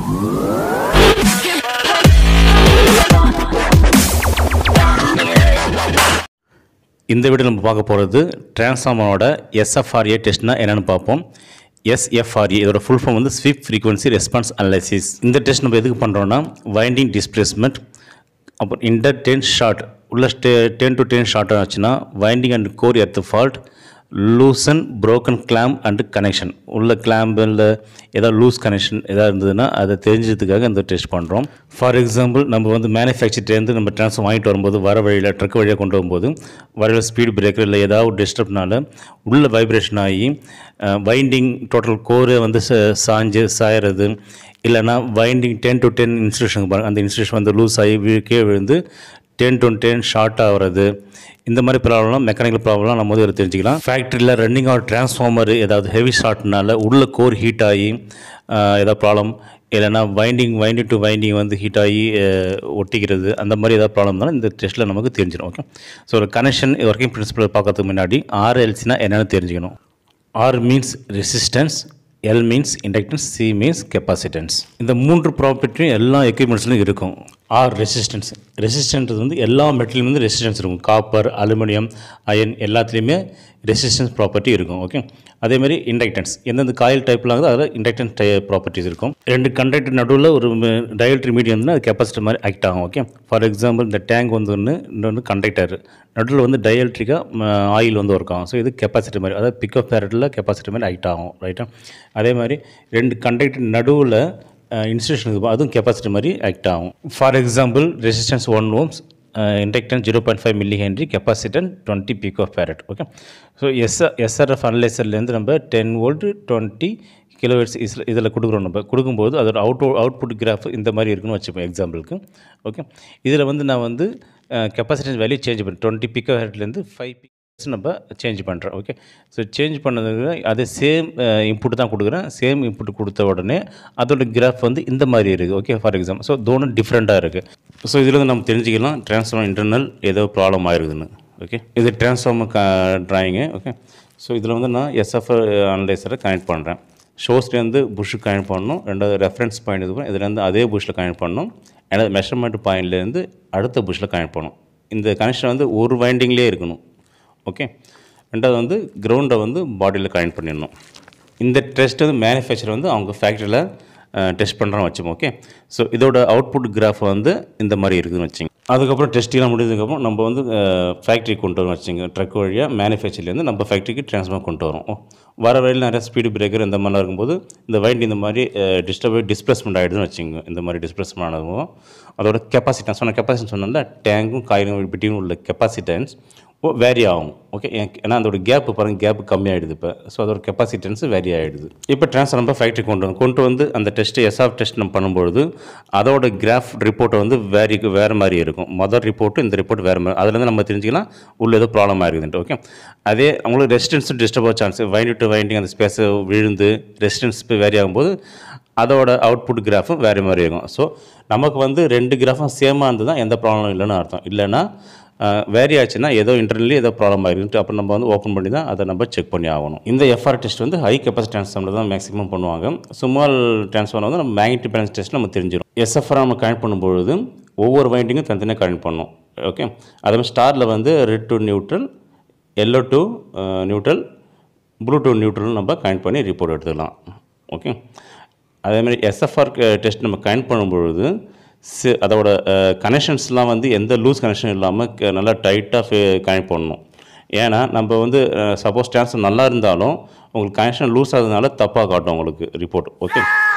இந்த வீடியோ நம்ம பார்க்க போகிறது டிரான்ஸ்ஃபார்மரோட எஸ்எஃப்ஆர்ஏ டெஸ்ட்னா என்னென்னு பார்ப்போம் எஸ்எஃப்ஆர்ஏ இதோட ஃபுல் ஃபார்ம் வந்து ஸ்வீப் ஃப்ரீக்வன்சி ரெஸ்பான்ஸ் அனலைசிஸ் இந்த டெஸ்ட் நம்ம எதுக்கு பண்ணுறோன்னா வைண்டிங் டிஸ்பிளேஸ்மெண்ட் அப்புறம் இன்டர் டென் ஷார்ட் உள்ள டெ டென் டு டென் ஷார்ட் ஆச்சுன்னா winding and core earth fault loosen broken clamp and connection உள்ள கிளாம்பில் ஏதாவது லூஸ் கனெக்ஷன் ஏதாவது இருந்ததுன்னா அதை தெரிஞ்சதுக்காக இந்த டெஸ்ட் பண்ணுறோம் ஃபார் எக்ஸாம்பிள் நம்ம வந்து மேனுஃபேக்சர்லேருந்து நம்ம ட்ரான்ஸ்ஃபர் வாங்கிட்டு வரும்போது வர வழியில் ட்ரக் வழியாக கொண்டு வரும்போது வரையில் ஸ்பீட் பிரேக்கர் இல்லை ஏதாவது டிஸ்டர்ப்னால உள்ள வைப்ரேஷன் ஆகி வைண்டிங் டோட்டல் கோரே வந்து ச- சாஞ்சு சாயறது இல்லைன்னா winding turn to turn insulation பாருங்க அந்த இன்ஸ்டியூஷன் வந்து லூஸ் ஆகி வீ- கீழே விழுந்து டென் டு டென் ஷார்ட் ஆகிறது இந்த மாதிரி ப்ராப்ளம்லாம் மெக்கானிக்கல் ப்ராப்ளம்லாம் நம்ம வந்து இதில் தெரிஞ்சுக்கலாம் ஃபேக்ட்ரியில் ரன்னிங் ஆர் டிரான்ஸ்ஃபார்மர் ஏதாவது ஹெவி ஷார்ட்னால உள்ள கோர் ஹீட் ஆகி ஆஹ், ஏதாவது ப்ராப்ளம் இல்லைன்னா வைண்டிங் வைண்டிங் டு வைண்டிங் வந்து ஹீட் ஆகி ஆஹ், ஒட்டிக்கிறது அந்த மாதிரி ஏதாவது ப்ராப்ளம் தான் இந்த டெஸ்ட்டில் நமக்கு தெரிஞ்சிடும் ஓகே ஸோ ஒரு கனெக்ஷன் ஒர்க்கிங் பிரின்சிபல் பார்க்கறதுக்கு முன்னாடி ஆர்எல்சினா என்னென்னு தெரிஞ்சுக்கணும் R means resistance L means inductance C means capacitance இந்த மூன்று ப்ராப்பர்ட்டியும் எல்லா எக்யூப்மெண்ட்ஸ்லையும் இருக்கும் ஆர் ரெசிஸ்டன்ஸ் ரெசிஸ்டன்ஸ் வந்து எல்லா மெட்டீரியலும் வந்து ரெசிஸ்டன்ஸ் இருக்கும் காப்பர் அலுமினியம் அயன் எல்லாத்துலேயுமே ரெசிஸ்டன்ஸ் ப்ராப்பர்ட்டி இருக்கும் ஓகே அதே மாதிரி இண்டக்டன்ஸ் எந்தெந்த காயில் டைப்லாம் ஆகுதோ அதில் இண்டக்டன்ஸ் டை ப்ராப்பர்ட்டிஸ் இருக்கும் ரெண்டு கண்டக்டர் நடுவில் ஒரு டயல்ட்ரி மீடியம் வந்து அது கெப்பாசிட்டர் மாதிரி ஆக்ட் ஆகும் ஓகே ஃபார் எக்ஸாம்பிள் இந்த டேங்க் வந்து ஒன்று இன்னொன்று கண்டக்டர் நடுவில் வந்து டயல்ட்ரிக்காக ஆயில் வந்து ஒர்க் ஆகும் ஸோ இது கெப்பாசிட்டி மாதிரி அதாவது பிக்கப் பேரட்டில் கெப்பாசிட்டி மாதிரி ஆக்ட் ஆகும் ரைட்டா அதே மாதிரி ரெண்டு கண்டக்டர் நடுவில் இன்ஸ்டியூஷன் இருக்கும் அதுவும் கெப்பாசிட்டி மாதிரி ஆக்ட் ஆகும் for example resistance one ohms inductance zero point five millihenry capacitance twenty picofarad okay so S SRF அனலைசர்லேருந்து நம்ம டென் வோல்ட் டுவெண்ட்டி கிலோவேட்ஸ் இதில் இதில் கொடுக்குறோம் நம்ம கொடுக்கும்போது அதோட அவுட் அவுட்புட் கிராஃப் இந்த மாதிரி இருக்குன்னு வச்சுப்போம் எக்ஸாம்பிளுக்கு ஓகே இதில் வந்து நான் வந்து கெப்பாசிட்டன்ஸ் வேல்யூ சேஞ்ச் பண்ணேன் டுவெண்ட்டி பிக் ஹெட்லேருந்து ஃபைவ் பிக் நம்ம சேஞ்ச் பண்ணுறோம் ஓகே ஸோ சேஞ்ச் பண்ணதுக்கு அதே சேம் இன்புட் தான் கொடுக்குறேன் சேம் இன்புட் கொடுத்த உடனே அதோட கிராஃப் வந்து இந்த மாதிரி இருக்குது ஓகே ஃபார் எக்ஸாம்பிள் ஸோ தோணும் டிஃப்ரெண்ட்டாக இருக்குது ஸோ இதில் வந்து நம்ம தெரிஞ்சுக்கலாம் ட்ரான்ஸ்ஃபார்மர் இன்டர்னல் ஏதோ ப்ராப்ளம் ஆயிருக்குதுன்னு ஓகே இது ட்ரான்ஸ்ஃபார்மர் க ட்ராயிங்கு ஓகே ஸோ இதில் வந்து நான் எஸ்எஃப் அனலைசரை கனெக்ட் பண்ணுறேன் ஷோஸ்லேருந்து புஷ்ஷுக்கு கனெக்ட் பண்ணணும் ரெண்டாவது ரெஃபரன்ஸ் பாயிண்ட் இது இதுலேருந்து அதே புஷ்ஷில் கனெக்ட் பண்ணணும் ரெண்டாவது மெஷர்மெண்ட் பாயிண்ட்லேருந்து அடுத்த புஷ்ஷில் கனெக்ட் பண்ணணும் இந்த கனெக்ஷன் வந்து ஒரு வைண்டிங்லேயே இருக்கணும் ஓகே ரெண்டாவது வந்து கிரவுண்டை வந்து பாடியில் கனெக்ட் பண்ணிடணும் இந்த டெஸ்ட் வந்து மேனுஃபேக்சர் வந்து அவங்க ஃபேக்ட்ரியில் டெஸ்ட் பண்ணுறோம் வச்சுப்போம் ஓகே ஸோ இதோட அவுட்புட் கிராஃப் வந்து இந்த மாதிரி இருக்குதுன்னு வச்சுங்க அதுக்கப்புறம் டெஸ்டிங்லாம் முடிஞ்சதுக்கப்புறம் நம்ம வந்து ஃபேக்ட்ரி கொண்டு வரோம் வச்சுங்க ட்ரக் வழியாக மேனுஃபேக்சர்லேருந்து நம்ம ஃபேக்ட்ரிக்கு ட்ரான்ஸ்ஃபார் கொண்டு வரோம் ஓ, வர வழியில் நிறைய ஸ்பீடு பிரேக்கர் இந்த மாதிரிலாம் இருக்கும்போது இந்த வைண்ட் இந்த மாதிரி டிஸ்டர்ப் டிஸ்பிளேஸ்மெண்ட் ஆகிடுதுன்னு வச்சுங்க இந்த மாதிரி டிஸ்பிளேஸ்மெண்ட் ஆனதும் அதோட கெப்பாசிட்டன்ஸ் சொன்ன கெப்பாசிட்டி சொன்னல டேங்கும் காயிலும் பிட்வீன் உள்ள கெப்பாசிட்டன்ஸ் ஓ வேரி ஆகும் ஓகே ஏன்னா அதோட கேப்பு பாருங்கள் கேப்பு கம்மியாகிடுது இப்போ ஸோ அதோட கெப்பாசிட்டன்ஸ் வேரி ஆகிடுது இப்போ ட்ரான்ஸ்ஃபர் நம்ம ஃபேக்ட்ரி கொண்டு வந்து கொண்டு வந்து அந்த டெஸ்ட்டு எஸ்ஆஃப் டெஸ்ட் நம்ம பண்ணும்பொழுது அதோட கிராஃப் ரிப்போர்ட்டை வந்து வேரி வேறு மாதிரி இருக்கும் மொதல் ரிப்போர்ட்டு இந்த ரிப்போர்ட் வேறு மாதிரி அதுலேருந்து நம்ம தெரிஞ்சுக்கலாம் உள்ள ஏதோ ப்ராப்ளம் ஆயிருக்குதுன்ட்டு ஓகே அதே அவங்களுக்கு ரெசிஸ்டன்ஸும் டிஸ்டர்ப் ஆக சான்ஸ் வைண்டிங் டு வைண்டிங் அந்த ஸ்பேஸை விழுந்து ரெசிஸ்டன்ஸ் வேரி ஆகும்போது அதோட அவுட்புட் கிராஃபும் வேறு மாதிரி இருக்கும் ஸோ நமக்கு வந்து ரெண்டு கிராஃபும் சேமாக இருந்து தான் எந்த ப்ராப்ளம் இல்லைன்னு அர்த்தம் இல்லைன்னா வேரி ஆச்சுன்னா ஏதோ இன்டர்னலி ஏதோ ப்ராப்ளம் ஆகிருக்கு அப்புறம் நம்ம வந்து ஓப்பன் பண்ணி தான் அதை நம்ம செக் பண்ணி ஆகணும் இந்த எஃப்ஆர் டெஸ்ட் வந்து ஹை கெப்பாசிட்டி ட்ரான்ஸ்ஃபார்மர் தான் மேக்ஸிமம் பண்ணுவாங்க ஸ்மால் ட்ரான்ஸ்ஃபார்மர் வந்து நம்ம மேக்னெட்டிக் பேலன்ஸ் டெஸ்ட் நம்ம தெரிஞ்சிடும் எஸ்எஃப்ஆர் நம்ம கனெக்ட் பண்ணும்பொழுது ஒவ்வொரு வைண்டிங்கும் தனித்தனியாக கனெக்ட் பண்ணணும் ஓகே அதே மாதிரி ஸ்டாரில் வந்து red to neutral yellow to neutral blue to neutral நம்ம கனெக்ட் பண்ணி ரிப்போர்ட் எடுத்துக்கலாம் ஓகே அதே மாதிரி எஸ்எஃப்ஆர் டெஸ்ட் நம்ம கனெக்ட் பண்ணும்பொழுது சி அதோட கனெக்ஷன்ஸ்லாம் வந்து எந்த லூஸ் கனெக்ஷன் இல்லாமல் க- நல்லா டைட்டாக கனெக்ட் பண்ணணும் ஏன்னா நம்ம வந்து சப்போஸ் ட்ரான்ஸ்ஃபர் நல்லா இருந்தாலும் உங்களுக்கு கனெக்ஷன் லூஸ் ஆகுறதுனால தப்பாக காட்டும் உங்களுக்கு ரிப்போர்ட் ஓகே